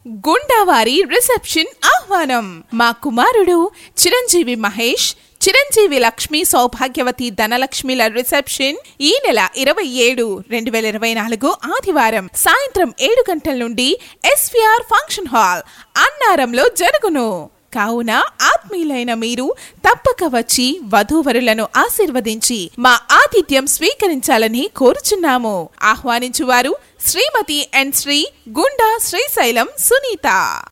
గుండావారి reception ఆహ్వానం మా కుమారుడు చిరంజీవి మహేష్ చిరంజీవి లక్ష్మి సౌభాగ్యవతి ధనలక్ష్మిల రిసెప్షన్ ఈ నెల ఇరవై ఏడు రెండు వేల ఇరవై నాలుగు ఆదివారం సాయంత్రం ఏడు గంటల నుండి ఎస్విఆర్ ఫంక్షన్ హాల్ అన్నారంలో జరుగును కావున ఆత్మీయులైన మీరు తప్పక వచ్చి వధూవరులను ఆశీర్వదించి మా ఆతిథ్యం స్వీకరించాలని కోరుచున్నాము ఆహ్వానించువారు శ్రీమతి అండ్ శ్రీ గుండా శ్రీశైలం సునీత